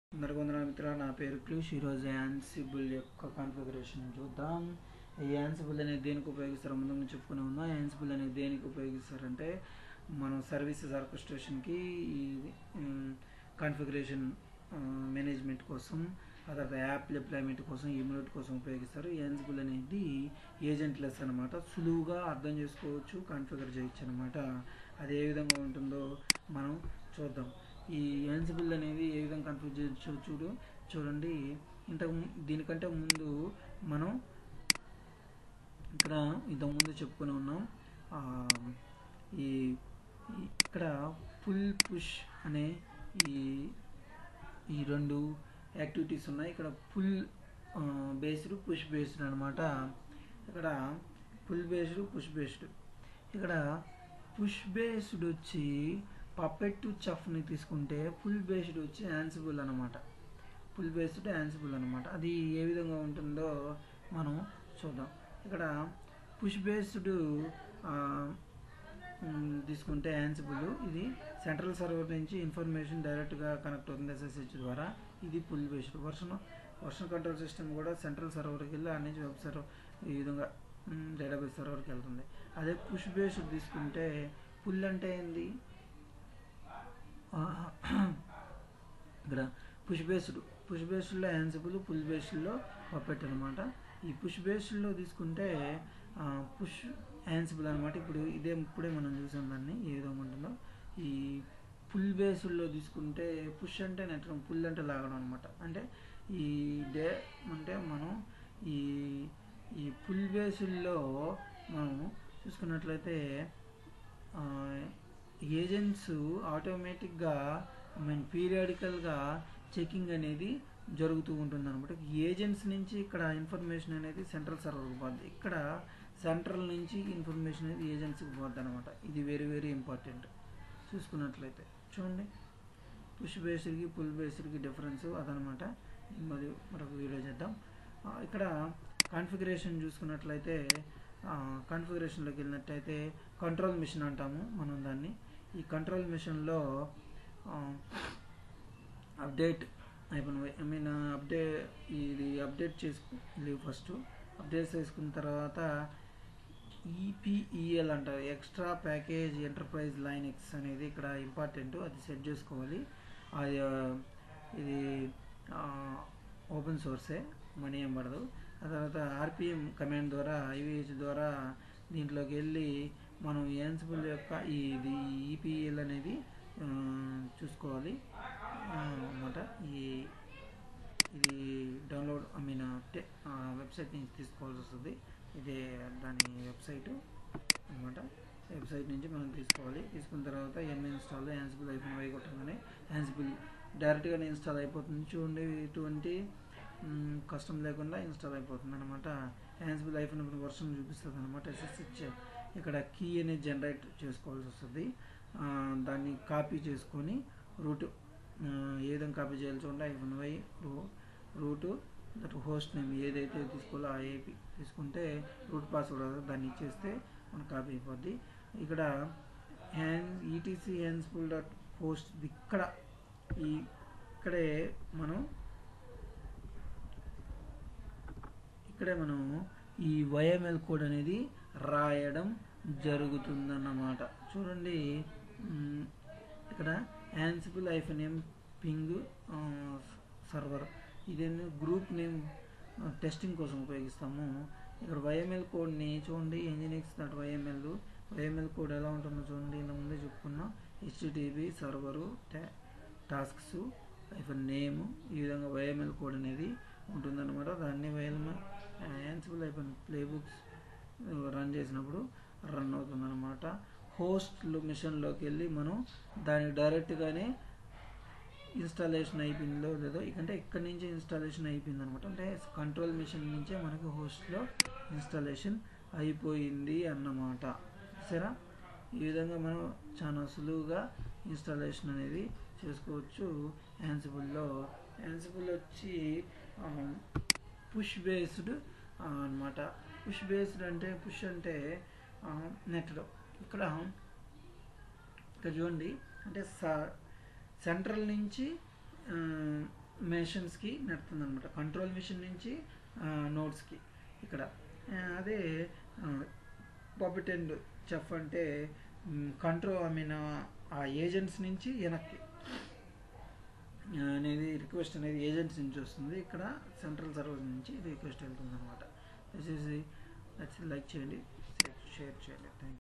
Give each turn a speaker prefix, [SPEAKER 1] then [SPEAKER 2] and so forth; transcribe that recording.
[SPEAKER 1] అందరికీ వందనాలు మిత్రులు నా పేరు క్లూష్ ఈరోజు యాన్సిబుల్ యొక్క కాన్ఫిగరేషన్ చూద్దాం ఈ యాన్సిబుల్ అనేది దేనికి ఉపయోగిస్తారు ముందు ముందు చెప్పుకుని ఉందాం యాన్సిబుల్ అనేది దేనికి ఉపయోగిస్తారంటే మనం సర్వీసెస్ ఆర్కెస్ట్రేషన్కి ఈ కాన్ఫిగరేషన్ మేనేజ్మెంట్ కోసం ఆ తర్వాత యాప్ డిప్లాయ్మెంట్ కోసం ఇమ్యూనిట్ కోసం ఉపయోగిస్తారు యాన్సిబుల్ అనేది ఏజెంట్ లెస్ అనమాట సులువుగా అర్థం చేసుకోవచ్చు కాన్ఫిగర్ చేయొచ్చు అనమాట అది ఏ విధంగా ఉంటుందో మనం చూద్దాం ఈ యాన్సిబుల్ అనేది ఏ విధంగా కన్ఫ్యూజ్ చేయొచ్చు చూడు చూడండి ఇంతకు ము- దీనికంటే ముందు మనం ఇక్కడ ఇంతకు ముందు చెప్పుకొని ఉన్నాం ఆ, ఈ ఈ- ఇక్కడ పుల్ పుష్ అనే ఈ ఈ రెండు యాక్టివిటీస్ ఉన్నాయి ఇక్కడ పుల్ బేస్డ్ పుష్ బేస్డ్ అనమాట ఇక్కడ పుల్ బేస్డ్ పుష్ బేస్డ్ ఇక్కడ పుష్ బేస్డ్ వచ్చి పపెట్ చఫ్ని తీసుకుంటే ఫుల్ బేస్డ్ వచ్చి యాన్సిబుల్ అనమాట ఫుల్ బేస్డ్ యాన్సిబుల్ అనమాట అది ఏ విధంగా ఉంటుందో మనం చూద్దాం ఇక్కడ పుష్ బేస్డ్ తీసుకుంటే యాన్సిబుల్ ఇది సెంట్రల్ సర్వర్ నుంచి ఇన్ఫర్మేషన్ డైరెక్ట్గా కనెక్ట్ అవుతుంది ఎస్ఎస్హెచ్ ద్వారా ఇది pull based version version control system కూడా సెంట్రల్ సర్వర్కి వెళ్ళి అన్ని వెబ్ సర్వర్ ఈ విధంగా డేటాబేస్ సర్వర్కి వెళ్తుంది అదే పుష్ బేస్డ్ తీసుకుంటే పుల్ అంటే ఏంది ఆ, ఇక్కడ పుష్ బేస్డ్ పుష్ బేస్డ్లో యాన్సిబుల్ పుల్ బేస్డ్లో పప్పెట్ అనమాట ఈ పుష్ బేస్డ్లో తీసుకుంటే పుష్ యాన్సిబుల్ అనమాట ఇప్పుడు ఇదే ఇప్పుడే మనం చూసాం దాన్ని ఏ విధంగా ఉంటుందో ఈ పుల్ బేస్డ్లో తీసుకుంటే పుష్ అంటే నెట్టడం పుల్ అంటే లాగడం అనమాట అంటే ఈ డే అంటే మనం ఈ ఈ పుల్ బేస్డ్లో మనం చూసుకున్నట్లయితే ఆ, ఏజెంట్స్ ఆటోమేటిక్గా ఐ మీన్ పీరియాడికల్గా చెకింగ్ అనేది జరుగుతూ ఉంటుంది అనమాట ఏజెంట్స్ నుంచి ఇక్కడ ఇన్ఫర్మేషన్ అనేది సెంట్రల్ సర్వర్కి పోద్ది ఇక్కడ సెంట్రల్ నుంచి ఇన్ఫర్మేషన్ అనేది ఏజెంట్స్కి పోద్ది అనమాట ఇది వెరీ వెరీ ఇంపార్టెంట్ చూసుకున్నట్లయితే చూడండి పుష్ బేస్డ్కి పుల్ బేస్డ్కి డిఫరెన్స్ అదనమాట మరి మరొక వీడియో చేద్దాం ఆ, ఇక్కడ కాన్ఫిగరేషన్ చూసుకున్నట్లయితే కాన్ఫిగరేషన్లోకి వెళ్ళినట్టయితే కంట్రోల్ మిషన్ అంటాము మనం దాన్ని ఈ కంట్రోల్ మిషన్లో అప్డేట్ అయిపోయిన ఐ మీన్ అప్డే ఇది అప్డేట్ చేసుకు ఫస్ట్ అప్డేట్ చేసుకున్న తర్వాత ఈపీఈఎల్ అంటారు extra package enterprise Linux అనేది ఇక్కడ ఇంపార్టెంట్ అది సెట్ చేసుకోవాలి అది ఆ, ఇది ఓపెన్ సోర్సే మనీ ఏం పడదు ఆ తర్వాత ఆర్పిఎం కమాండ్ ద్వారా ఐవిహెచ్ ద్వారా దీంట్లోకి వెళ్ళి మనం యాన్సిబుల్ యొక్క ఈ ఇది ఈపీఎల్ అనేది ఆ, చూసుకోవాలి అన్నమాట ఈ ఇది డౌన్లోడ్ ఐ మీన్ వెబ్సైట్ నుంచి తీసుకోవాల్సి వస్తుంది ఇదే దాని వెబ్సైట్ అనమాట వెబ్సైట్ నుంచి మనం తీసుకోవాలి తీసుకున్న తర్వాత ఎన్ ఇన్స్టాల్ యాన్సిబుల్ అయిపోయిన వై కొట్టగానే యాన్సిబుల్ డైరెక్ట్గానే ఇన్స్టాల్ అయిపోతుంది చూడండి ఎటువంటి మ్, కష్టం లేకుండా ఇన్స్టాల్ అయిపోతుంది అనమాట యాన్సిబుల్ అయిపోయినప్పుడు వర్షన్ చూపిస్తుంది అనమాట ఎస్ఎస్హెచ్ ఇక్కడ కీ అనేది జనరేట్ చేసుకోవాల్సి వస్తుంది ఆ, దాన్ని కాపీ చేసుకొని రూట్ ఆ, ఏ విధంగా కాపీ చేయాలి చూడండి ఐఫోన్ వై రూ రూట్ దట్ హోస్ట్ నేమ్ ఏదైతే తీసుకోవాలో ఆ ఏపీ తీసుకుంటే రూట్ పాస్వర్డ్ దాన్ని ఇచ్చేస్తే మనకు కాపీ అయిపోద్ది ఇక్కడ హ్యాన్ ఈటీసీ హ్యాన్స్ఫుల్ డాట్ పోస్ట్ ఇక్కడ ఈ ఇక్కడే మనం ఇక్కడే మనం ఈ వైఎంఎల్ కోడ్ అనేది రాయడం జరుగుతుందన్నమాట చూడండి మ్, ఇక్కడ యాన్సిబుల్ ఐఫన్ నేమ్ పింగ్ సర్వర్ ఇదేంటి గ్రూప్ నేమ్ టెస్టింగ్ కోసం ఉపయోగిస్తాము ఇక్కడ వైఎంఎల్ కోడ్ని చూడండి Nginx that YML YML code ఎలా ఉంటుందో చూడండి ఇంత ముందే చెప్పుకున్నాం హెచ్టిటిపి సర్వరు టాస్క్స్ ఐఫన్ నేమ్ ఈ విధంగా వైఎంఎల్ కోడ్ అనేది ఉంటుందన్నమాట దాన్ని వైఎంఎల్ యాన్సిబుల్ ఐఫన్ ప్లేబుక్స్ రన్ చేసినప్పుడు రన్ అవుతుందన్నమాట హోస్ట్లు మిషన్లోకి వెళ్ళి మనం దానికి డైరెక్ట్గానే ఇన్స్టాలేషన్ అయిపోయిందో లేదో అంటే ఇక్కడ నుంచి ఇన్స్టాలేషన్ అయిపోయింది అనమాట అంటే కంట్రోల్ మిషన్ నుంచే మనకి హోస్ట్లో ఇన్స్టాలేషన్ అయిపోయింది అన్నమాట సరే ఈ విధంగా మనం చాలా సులువుగా ఇన్స్టాలేషన్ అనేది చేసుకోవచ్చు యాన్సిబుల్లో యాన్సిబుల్ వచ్చి పుష్ బేస్డ్ అన్నమాట పుష్ బేస్డ్ అంటే పుష్ అంటే నెట్టడం ఇక్కడ ఇక్కడ చూడండి అంటే స సెంట్రల్ నుంచి మెషిన్స్కి నడుతుంది అనమాట కంట్రోల్ మిషన్ నుంచి నోట్స్కి ఇక్కడ ఆ, అదే పబిట్ అండ్ చెఫ్ అంటే కంట్రోల్ ఐ మీన్ ఆ ఏజెంట్స్ నుంచి వెనక్కి ఆ, అనేది రిక్వెస్ట్ అనేది ఏజెంట్స్ నుంచి వస్తుంది ఇక్కడ సెంట్రల్ సర్వర్ నుంచి రిక్వెస్ట్ వెళ్తుంది అనమాట దయచేసి లైక్ చేయండి షేర్ చేయండి థ్యాంక్